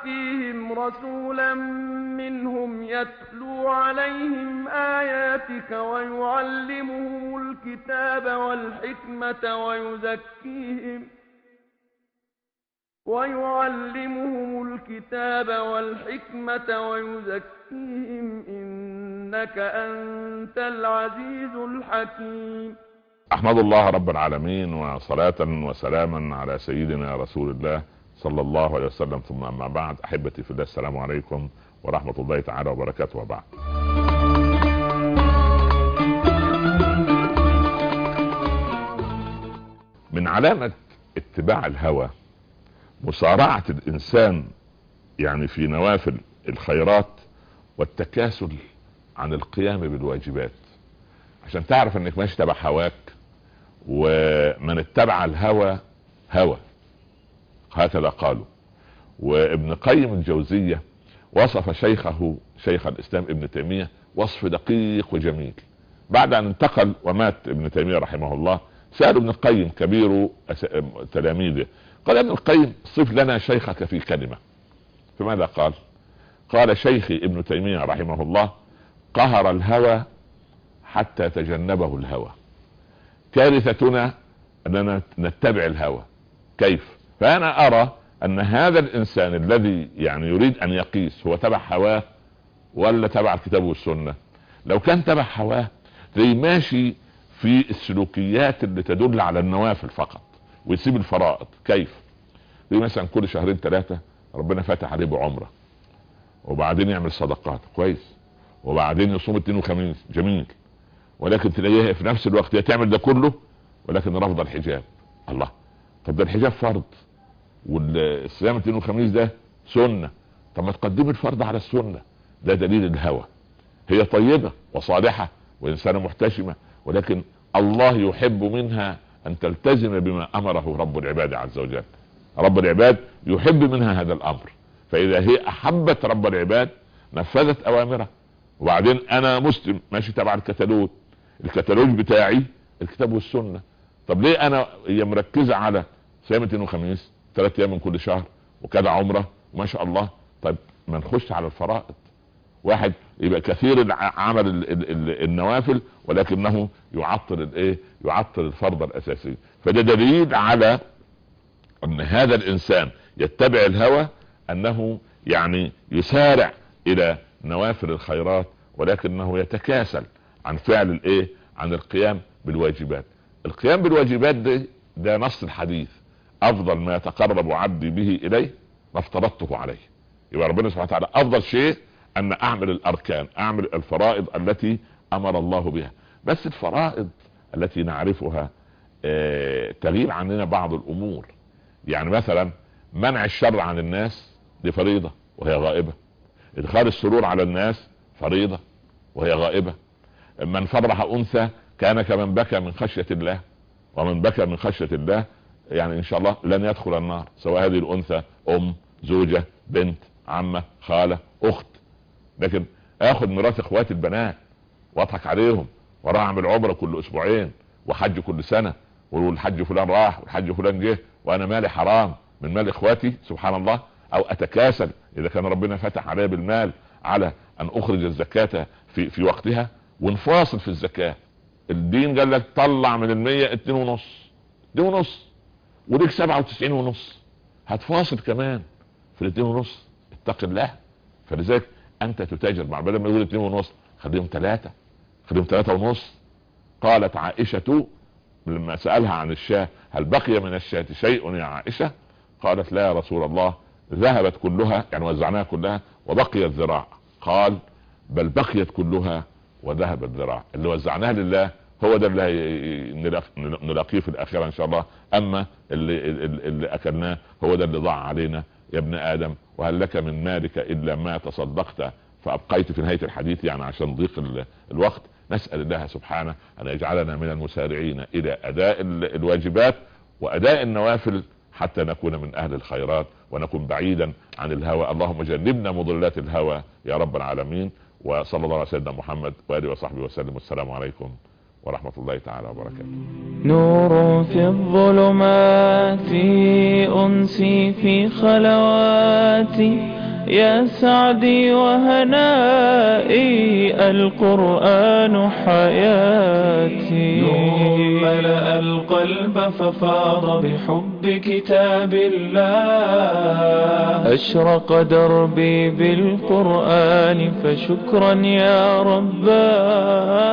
فيهم رسولا منهم يتلو عليهم آياتك ويعلمهم الكتاب والحكمة ويزكيهم ويعلمهم الكتاب والحكمة ويزكيهم إنك أنت العزيز الحكيم احمد الله رب العالمين وصلاة وسلاما على سيدنا رسول الله صلى الله عليه وسلم ثم اما بعد احبتي في الله السلام عليكم ورحمة الله تعالى وبركاته وبعد من علامة اتباع الهوى مسارعة الانسان يعني في نوافل الخيرات والتكاسل عن القيام بالواجبات عشان تعرف انك ماشي تبع هواك ومن اتبع الهوى هوى هكذا قالوا وابن قيم الجوزية وصف شيخه شيخ الاسلام ابن تيمية وصف دقيق وجميل بعد ان انتقل ومات ابن تيمية رحمه الله سأل ابن القيم كبير تلاميذه قال ابن القيم صف لنا شيخك في كلمة فماذا قال قال شيخي ابن تيمية رحمه الله قهر الهوى حتى تجنبه الهوى كارثتنا اننا نتبع الهوى كيف فانا ارى ان هذا الانسان الذي يعني يريد ان يقيس هو تبع هواه ولا تبع الكتاب والسنة لو كان تبع هواه زي ماشي في السلوكيات اللي تدل على النوافل فقط ويسيب الفرائض كيف زي مثلا كل شهرين ثلاثة ربنا فاتح عليه بعمرة وبعدين يعمل صدقات كويس وبعدين يصوم اثنين وخميس جميل ولكن تلاقيها في نفس الوقت هي تعمل ده كله ولكن رفض الحجاب الله طب ده الحجاب فرض والصيام الاثنين والخميس ده سنه طب ما تقدم الفرض على السنه ده دليل الهوى هي طيبه وصالحه وانسانه محتشمه ولكن الله يحب منها ان تلتزم بما امره رب العباد عز وجل رب العباد يحب منها هذا الامر فاذا هي احبت رب العباد نفذت اوامره وبعدين انا مسلم ماشي تبع الكتالوج الكتالوج بتاعي الكتاب والسنه طب ليه انا هي مركزه على صيام اثنين وخميس ثلاث ايام من كل شهر وكذا عمره ما شاء الله طيب ما نخش على الفرائض واحد يبقى كثير عمل النوافل ولكنه يعطل الايه يعطل الفرض الاساسي فده دليل على ان هذا الانسان يتبع الهوى انه يعني يسارع الى نوافل الخيرات ولكنه يتكاسل عن فعل الايه عن القيام بالواجبات القيام بالواجبات ده ده نص الحديث افضل ما يتقرب عبدي به اليه ما افترضته عليه يبقى ربنا سبحانه وتعالى افضل شيء ان اعمل الاركان اعمل الفرائض التي امر الله بها بس الفرائض التي نعرفها اه تغيب عننا بعض الامور يعني مثلا منع الشر عن الناس دي فريضة وهي غائبة ادخال السرور على الناس فريضة وهي غائبة من فرح انثى كان كمن بكى من خشية الله ومن بكى من خشية الله يعني ان شاء الله لن يدخل النار سواء هذه الانثى ام زوجة بنت عمة خالة اخت لكن اخد ميراث اخواتي البنات واضحك عليهم واروح اعمل عمرة كل اسبوعين وحج كل سنة والحج فلان راح والحج فلان جه وانا مالي حرام من مال اخواتي سبحان الله او اتكاسل اذا كان ربنا فتح علي بالمال على ان اخرج الزكاة في في وقتها ونفاصل في الزكاة الدين قال لك طلع من المية اتنين ونص اتنين ونص وليك سبعة وتسعين ونص هتفاصل كمان في الاتنين ونص اتق الله فلذلك انت تتاجر مع بدل ما يقول اتنين ونص خليهم ثلاثة خليهم ثلاثة ونص قالت عائشة لما سألها عن الشاة هل بقي من الشاة شيء يا عائشة قالت لا يا رسول الله ذهبت كلها يعني وزعناها كلها وبقي الذراع قال بل بقيت كلها وذهب الذراع اللي وزعناها لله هو ده اللي نلاقيه في الاخره ان شاء الله اما اللي, اللي اكلناه هو ده اللي ضاع علينا يا ابن ادم وهل لك من مالك الا ما تصدقت فابقيت في نهايه الحديث يعني عشان ضيق الوقت نسال الله سبحانه ان يجعلنا من المسارعين الى اداء الواجبات واداء النوافل حتى نكون من اهل الخيرات ونكون بعيدا عن الهوى اللهم جنبنا مضلات الهوى يا رب العالمين وصلى الله على سيدنا محمد واله وصحبه وسلم والسلام عليكم ورحمة الله تعالى وبركاته نور في الظلمات أنسي في خلواتي يا سعدي وهنائي القرآن حياتي نور ملأ القلب ففاض بحب كتاب الله أشرق دربي بالقرآن فشكرا يا رباه